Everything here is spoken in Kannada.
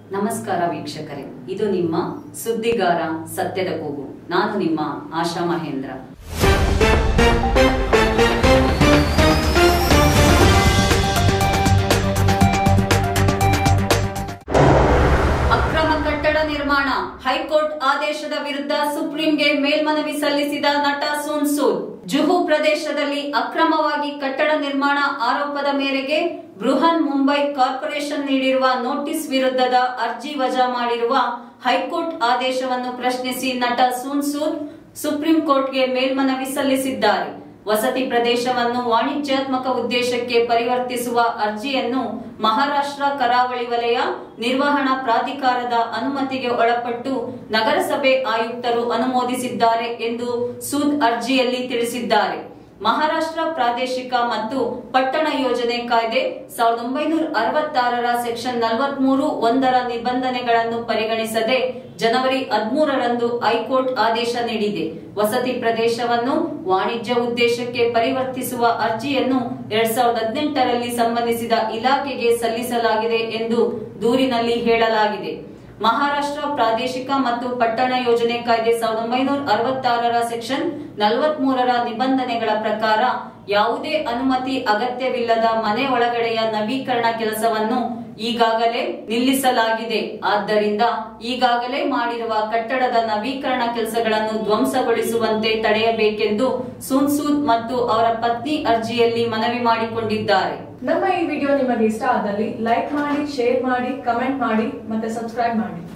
ನಮಸ್ಕಾರ ವೀಕ್ಷಕರೇ ಇದು ನಿಮ್ಮ ಸುದ್ದಿಗಾರ ಸತ್ಯದ ಕೂಗು ನಾನು ನಿಮ್ಮ ಆಶಾ ಮಹೇಂದ್ರ ಅಕ್ರಮ ಕಟ್ಟಡ ನಿರ್ಮಾಣ ಹೈಕೋರ್ಟ್ ಆದೇಶದ ವಿರುದ್ಧ ಸುಪ್ರೀಂಗೆ ಮೇಲ್ಮನವಿ ಸಲ್ಲಿಸಿದ ನಟ ಸೂನ್ ಸೂದ್ ಜುಹು ಪ್ರದೇಶದಲ್ಲಿ ಅಕ್ರಮವಾಗಿ ಕಟ್ಟಡ ನಿರ್ಮಾಣ ಆರೋಪದ ಮೇರೆಗೆ ಬೃಹನ್ ಮುಂಬೈ ಕಾರ್ಪೊರೇಷನ್ ನೀಡಿರುವ ನೋಟಿಸ್ ವಿರುದ್ಧದ ಅರ್ಜಿ ವಜಾ ಮಾಡಿರುವ ಹೈಕೋರ್ಟ್ ಆದೇಶವನ್ನು ಪ್ರಶ್ನಿಸಿ ನಟ ಸೂನ್ ಸೂದ್ ಸುಪ್ರೀಂ ಕೋರ್ಟ್ಗೆ ಮೇಲ್ಮನವಿ ಸಲ್ಲಿಸಿದ್ದಾರೆ ವಸತಿ ಪ್ರದೇಶವನ್ನು ವಾಣಿಜ್ಯಾತ್ಮಕ ಉದ್ದೇಶಕ್ಕೆ ಪರಿವರ್ತಿಸುವ ಅರ್ಜಿಯನ್ನು ಮಹಾರಾಷ್ಟ್ರ ಕರಾವಳಿ ವಲಯ ನಿರ್ವಹಣಾ ಪ್ರಾಧಿಕಾರದ ಅನುಮತಿಗೆ ಒಳಪಟ್ಟು ನಗರಸಭೆ ಆಯುಕ್ತರು ಅನುಮೋದಿಸಿದ್ದಾರೆ ಎಂದು ಸೂದ್ ಅರ್ಜಿಯಲ್ಲಿ ತಿಳಿಸಿದ್ದಾರೆ ಮಹಾರಾಷ್ಟ್ರ ಪ್ರಾದೇಶಿಕ ಮತ್ತು ಪಟ್ಟಣ ಯೋಜನೆ ಕಾಯ್ದೆ ಸಾವಿರದ ಒಂಬೈನೂರ ಅರವತ್ತಾರರ ಸೆಕ್ಷನ್ ನಲವತ್ಮೂರು ಒಂದರ ನಿಬಂಧನೆಗಳನ್ನು ಪರಿಗಣಿಸದೆ ಜನವರಿ ಹದಿಮೂರರಂದು ಹೈಕೋರ್ಟ್ ಆದೇಶ ನೀಡಿದೆ ವಸತಿ ಪ್ರದೇಶವನ್ನು ವಾಣಿಜ್ಯ ಉದ್ದೇಶಕ್ಕೆ ಪರಿವರ್ತಿಸುವ ಅರ್ಜಿಯನ್ನು ಎರಡ್ ಸಾವಿರದ ಹದಿನೆಂಟರಲ್ಲಿ ಸಂಬಂಧಿಸಿದ ಇಲಾಖೆಗೆ ಸಲ್ಲಿಸಲಾಗಿದೆ ಎಂದು ದೂರಿನಲ್ಲಿ ಹೇಳಲಾಗಿದೆ ಮಹಾರಾಷ್ಟ್ರ ಪ್ರಾದೇಶಿಕ ಮತ್ತು ಪಟ್ಟಣ ಯೋಜನೆ ಕಾಯ್ದೆ ಸಾವಿರದ ಒಂಬೈನೂರ ಅರವತ್ತಾರರ ಸೆಕ್ಷನ್ ನಲವತ್ ಮೂರರ ನಿಬಂಧನೆಗಳ ಪ್ರಕಾರ ಯಾವುದೇ ಅನುಮತಿ ಅಗತ್ಯವಿಲ್ಲದ ಮನೆ ಒಳಗಡೆಯ ನವೀಕರಣ ಕೆಲಸವನ್ನು ಈಗಾಗಲೇ ನಿಲ್ಲಿಸಲಾಗಿದೆ ಆದ್ದರಿಂದ ಈಗಾಗಲೇ ಮಾಡಿರುವ ಕಟ್ಟಡದ ನವೀಕರಣ ಕೆಲಸಗಳನ್ನು ಧ್ವಂಸಗೊಳಿಸುವಂತೆ ತಡೆಯಬೇಕೆಂದು ಸುನ್ಸೂದ್ ಮತ್ತು ಅವರ ಪತ್ನಿ ಅರ್ಜಿಯಲ್ಲಿ ಮನವಿ ಮಾಡಿಕೊಂಡಿದ್ದಾರೆ ನಮ್ಮ ಈ ವಿಡಿಯೋ ನಿಮಗೆ ಇಷ್ಟ ಆದಲ್ಲಿ ಲೈಕ್ ಮಾಡಿ ಶೇರ್ ಮಾಡಿ ಕಮೆಂಟ್ ಮಾಡಿ ಮತ್ತೆ ಸಬ್ಸ್ಕ್ರೈಬ್ ಮಾಡಿ